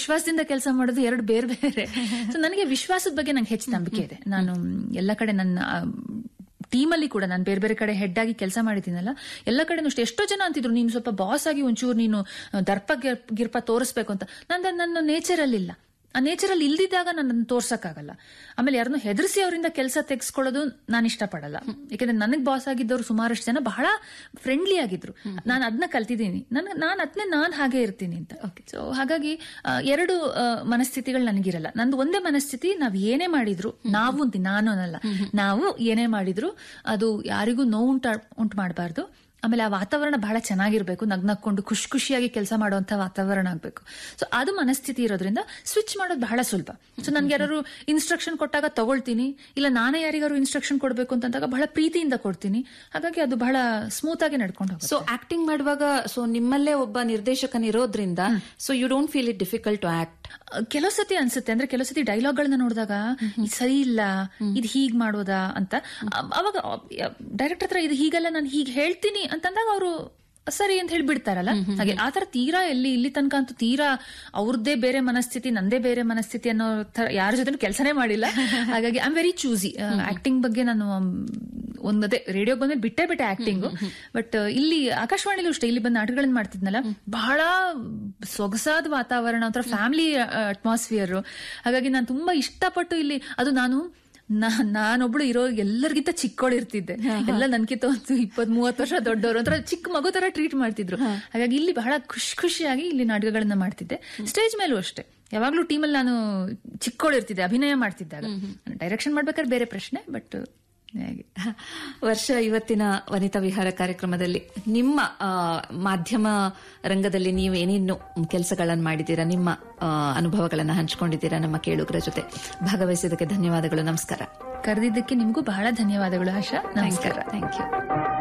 ವಿಶ್ವಾಸದಿಂದ ಕೆಲಸ ಮಾಡೋದು ಎರಡು ಬೇರೆ ಬೇರೆ ಸೊ ನನಗೆ ವಿಶ್ವಾಸದ ಬಗ್ಗೆ ನಂಗೆ ಹೆಚ್ಚು ನಂಬಿಕೆ ಇದೆ ನಾನು ಎಲ್ಲ ಕಡೆ ನನ್ನ ಟೀಮಲ್ಲಿ ಕೂಡ ನಾನು ಬೇರೆ ಬೇರೆ ಕಡೆ ಹೆಡ್ ಆಗಿ ಕೆಲಸ ಮಾಡಿದ್ದೀನಲ್ಲ ಎಲ್ಲ ಕಡೆನೂ ಅಷ್ಟೇ ಎಷ್ಟೋ ಜನ ಅಂತಿದ್ರು ನೀನು ಸ್ವಲ್ಪ ಬಾಸ್ ಆಗಿ ಒಂಚೂರು ನೀನು ದರ್ಪ ಗಿರ್- ಗಿರ್ಪ ತೋರಿಸ್ಬೇಕು ಅಂತ ನಂದು ನನ್ನ ನೇಚರಲ್ಲಿಲ್ಲ ಆ ನೇಚರಲ್ಲಿ ಇಲ್ದಿದ್ದಾಗ ನನ್ನನ್ನು ತೋರ್ಸಕ್ಕಾಗಲ್ಲ ಆಮೇಲೆ ಯಾರನ್ನು ಹೆದರಿಸಿ ಅವರಿಂದ ಕೆಲಸ ತೆಗೆಸ್ಕೊಳ್ಳೋದು ನಾನು ಇಷ್ಟಪಡಲ್ಲ ಯಾಕಂದ್ರೆ ನನಗೆ ಬಾಸ್ ಆಗಿದ್ದವರು ಸುಮಾರಷ್ಟು ಜನ ಬಹಳ ಫ್ರೆಂಡ್ಲಿ ಆಗಿದ್ರು ನಾನು ಅದನ್ನ ಕಲ್ತಿದ್ದೀನಿ ನನ್ ನಾನು ಅದನ್ನೇ ನಾನು ಹಾಗೆ ಇರ್ತೀನಿ ಅಂತ ಸೊ ಹಾಗಾಗಿ ಆ, ಎರಡು ಆ, ಮನಸ್ಥಿತಿಗಳು ನನಗಿರಲ್ಲ ನಂದು ಒಂದೇ ಮನಸ್ಥಿತಿ ನಾವ್ ಏನೇ ಮಾಡಿದ್ರು ನಾವು ಅಂತೀನಿ ನಾನು ಅನ್ನಲ್ಲ ನಾವು ಏನೇ ಮಾಡಿದ್ರು ಅದು ಯಾರಿಗೂ ನೋವು ಉಂಟ ಉಂಟು ಮಾಡಬಾರ್ದು ಆಮೇಲೆ ಆ ವಾತಾವರಣ ಬಹಳ ಚೆನ್ನಾಗಿರ್ಬೇಕು ನಗ್ನಕ್ಕೊಂಡು ಖುಷಿ ಖುಷಿಯಾಗಿ ಕೆಲಸ ಮಾಡುವಂತ ವಾತಾವರಣ ಆಗ್ಬೇಕು ಸೊ ಅದು ಮನಸ್ಥಿತಿ ಇರೋದ್ರಿಂದ ಸ್ವಿಚ್ ಮಾಡೋದು ಬಹಳ ಸುಲಭ ಸೊ ನನ್ಗೆ ಯಾರು ಇನ್ಸ್ಟ್ರಕ್ಷನ್ ಕೊಟ್ಟಾಗ ತಗೊಳ್ತೀನಿ ಇಲ್ಲ ನಾನೇ ಯಾರಿಗಾರು ಇನ್ಸ್ಟ್ರಕ್ಷನ್ ಕೊಡ್ಬೇಕು ಅಂತಂದಾಗ ಬಹಳ ಪ್ರೀತಿಯಿಂದ ಕೊಡ್ತೀನಿ ಹಾಗಾಗಿ ಅದು ಬಹಳ ಸ್ಮೂತ್ ಆಗಿ ನಡ್ಕೊಂಡು ಹೋಗುತ್ತೆ ಸೊ ಆಕ್ಟಿಂಗ್ ಮಾಡುವಾಗ ಸೊ ನಿಮ್ಮಲ್ಲೇ ಒಬ್ಬ ನಿರ್ದೇಶಕನಿರೋದ್ರಿಂದ so you don't feel it difficult to act ಕೆಲವು ಸತಿ ಅನ್ಸುತ್ತೆ ಅಂದ್ರೆ ಕೆಲವು ಸತಿ ಡೈಲಾಗ್ ಗಳನ್ನ ನೋಡಿದಾಗ ಇದು ಸರಿ ಇಲ್ಲ ಇದು ಹೀಗ್ ಮಾಡೋದಾ ಅಂತ ಅ- ಅವಾಗ ಡೈರೆಕ್ಟರ್ ಹತ್ರ ಇದು ಹೀಗಲ್ಲ ನಾನು ಹೀಗ್ ಹೇಳ್ತೀನಿ ಅಂತಂದಾಗ ಅವರು ಸರಿ ಅಂತ ಹೇಳಿ ಬಿಡ್ತಾರಲ್ಲ ಹಾಗೆ ಆತರ ತೀರಾ ಎಲ್ಲಿ ಇಲ್ಲಿ ತನಕ ಅಂತೂ ತೀರಾ ಅವ್ರದ್ದೇ ಬೇರೆ ಮನಸ್ಥಿತಿ ನಂದೇ ಬೇರೆ ಮನಸ್ಥಿತಿ ಅನ್ನೋ ತರ ಯಾರ ಜೊತೆ ಕೆಲಸನೇ ಮಾಡಿಲ್ಲ ಹಾಗಾಗಿ I am very choosy acting ಬಗ್ಗೆ ನಾನು ಮ್, ಒಂದದೇ ರೇಡಿಯೋ ಬಂದ್ಮೇಲೆ ಬಿಟ್ಟೇ ಬಿಟ್ಟೆ ಆಕ್ಟಿಂಗ್ ಬಟ್ ಇಲ್ಲಿ ಆಕಾಶವಾಣಿಲೂ ಅಷ್ಟೇ ಇಲ್ಲಿ ಬಂದು ನಾಟಕಗಳನ್ನ ಮಾಡ್ತಿದ್ನಲ್ಲ ಬಹಳ ಸೊಗಸಾದ ವಾತಾವರಣ ಒಂಥರ ಫ್ಯಾಮಿಲಿ ಅಟ್ಮಾಸ್ಫಿಯರ್ ಹಾಗಾಗಿ ನಾನು ತುಂಬಾ ಇಷ್ಟಪಟ್ಟು ಇಲ್ಲಿ ಅದು ನಾನು ನಾ- ನಾನೊಬ್ಳು ಇರೋ ಎಲ್ಲರಿಗಿಂತ ಚಿಕ್ಕವಳಿರ್ತಿದ್ದೆ ಎಲ್ಲ ನನ್ಕಿಂತ ಒಂದು ಇಪ್ಪತ್ ಮೂವತ್ತು ವರ್ಷ ದೊಡ್ಡವರು ಒಂಥರ ಚಿಕ್ಕ ಮಗು ತರ ಟ್ರೀಟ್ ಮಾಡ್ತಿದ್ರು ಹಾಗಾಗಿ ಇಲ್ಲಿ ಬಹಳ ಖುಷಿ ಖುಷಿಯಾಗಿ ಇಲ್ಲಿ ನಾಟಕಗಳನ್ನ ಮಾಡ್ತಿದ್ದೆ ಸ್ಟೇಜ್ ಮೇಲೂ ಅಷ್ಟೇ ಯಾವಾಗ್ಲೂ ಟೀಮಲ್ಲಿ ನಾನು ಚಿಕ್ಕವಳಿರ್ತಿದ್ದೆ ಅಭಿನಯ ಮಾಡ್ತಿದ್ದಾಗ ಡೈರೆಕ್ಷನ್ ಮಾಡ್ಬೇಕಾದ್ರೆ ಬೇರೆ ಪ್ರಶ್ನೆ ಬಟ್ ಹಾಗೆ ವರ್ಷ ಇವತ್ತಿನ ವನಿತಾ ವಿಹಾರ ಕಾರ್ಯಕ್ರಮದಲ್ಲಿ ನಿಮ್ಮ ಆ, ಮಾಧ್ಯಮ ರಂಗದಲ್ಲಿ ನೀವು ಏನೇನು ಕೆಲಸಗಳನ್ನು ಮಾಡಿದ್ದೀರಾ ನಿಮ್ಮ ಆ, ಅನುಭವಗಳನ್ನು ಹಂಚಿಕೊಂಡಿದ್ದೀರಾ ನಮ್ಮ ಕೇಳುಗರ ಜೊತೆ ಭಾಗವಹಿಸಿದ್ದಕ್ಕೆ ಧನ್ಯವಾದಗಳು ನಮಸ್ಕಾರ ಕರೆದಿದ್ದಕ್ಕೆ ನಿಮಗೂ ಬಹಳ ಧನ್ಯವಾದಗಳು ಆಶಾ ನಮಸ್ಕಾರ ಥ್ಯಾಂಕ್ ಯು